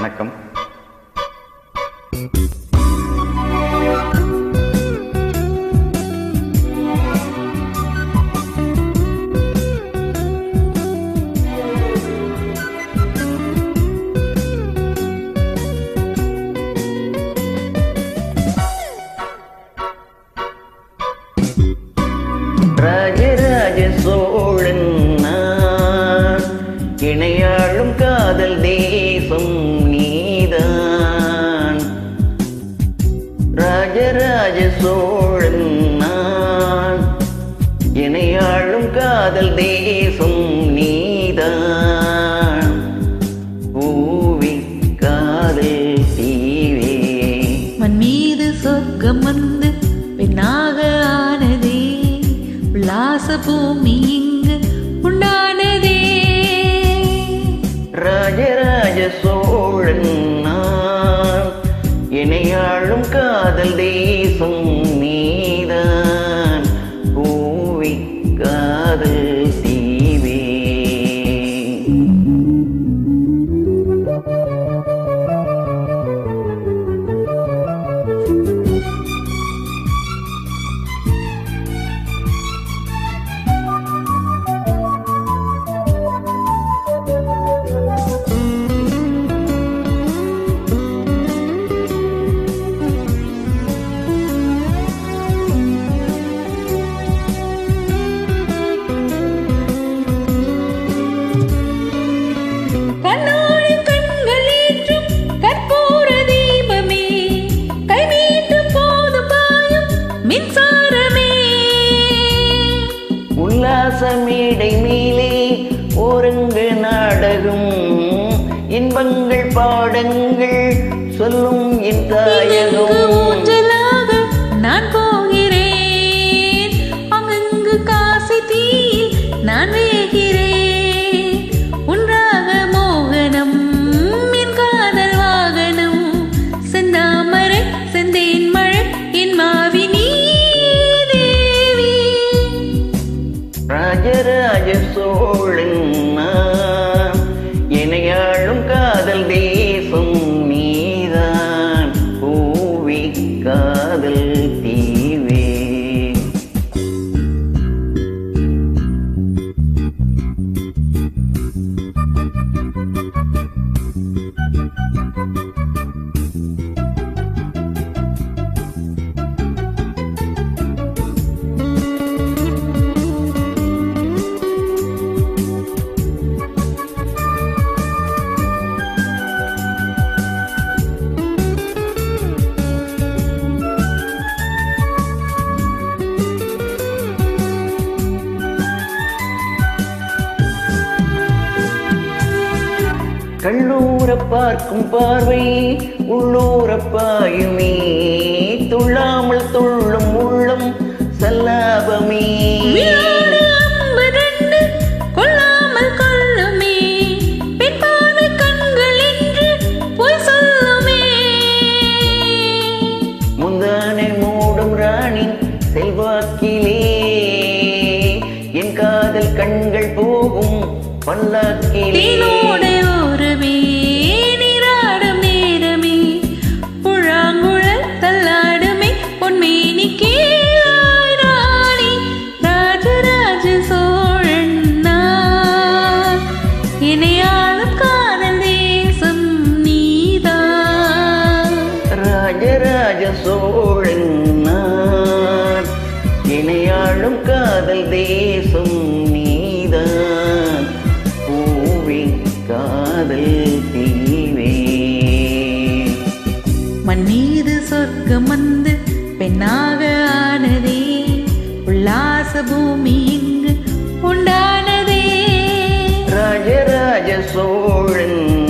வணக்கம் ராஜராஜ சோழன் நான் இணையாளும் காதல் தேசம் நீதான் ராஜராஜ சோழன் நான் இணையாளும் காதல் தேசம் நீதான் பூவி காதல் தீவே மண் மீது சொர்க்கம் வந்து பெண்ணாக ஆனதே உல்லாச பூமி இங்கு உண்டானதே ராஜராஜ சோழன் நான் இணையாளும் காதல் தேசம் நீதான் பூவி காதல் தீவே கண்ணாடி கண்கள் ஏற்றும் கற்பூர தீபமே கை நீட்டும் போது பாயும் மின்சாரமே உல்லாச மேடை மேலே ஓரங்கு நாடகம் இன்பங்கள் பாடங்கள் சொல்லும் என் இதற்கு தாயகம் ஊஞ்சலாக நான் போகிறேன் அங்கங்கு காசை தீயில் நான் வேகிறேன் உன்றாக மோகனம் என் காதல் வாகனம் செந்தாமரை செந்தேன் மழை என் மாவி நீ தேவி ராஜராஜ சோழன் நான் இணையாளும் காதல் தேசம் நீதான் பூவி காதல் தீவே கண்ணூர பார்க்கும் பார்வை உள்ளூர பாயுமே துள்ளாமல் துள்ளும் உள்ளம் சல்லாபமே விழாடு அம்புதண்டு கொள்ளாமல் கொள்ளுமே பெண் பார்வை கண்கள் என்று பொய் சொல்லுமே முந்தானை மூடும் ராணி செல்வாக்கிலே என் காதல் கண்கள் போகும் பல்லாக்கிலே தேனோட ஓரமே நீராடும் நேரமே புழாங்குழல் தள்ளாடுமே பொன்மேனி கேளாய் ராணி ராஜராஜ சோழன் நான் இணையாளும் காதல் தேசம் நீதான் ராஜராஜ சோழன் நான் இணையாளும் காதல் தேசம் நீதான் பூவி காதல் தீவே மண் மீது சொர்க்கம் வந்து பெண்ணாக ஆனதே உல்லாச பூமி இங்கு உண்டானதே ராஜராஜ சோழன்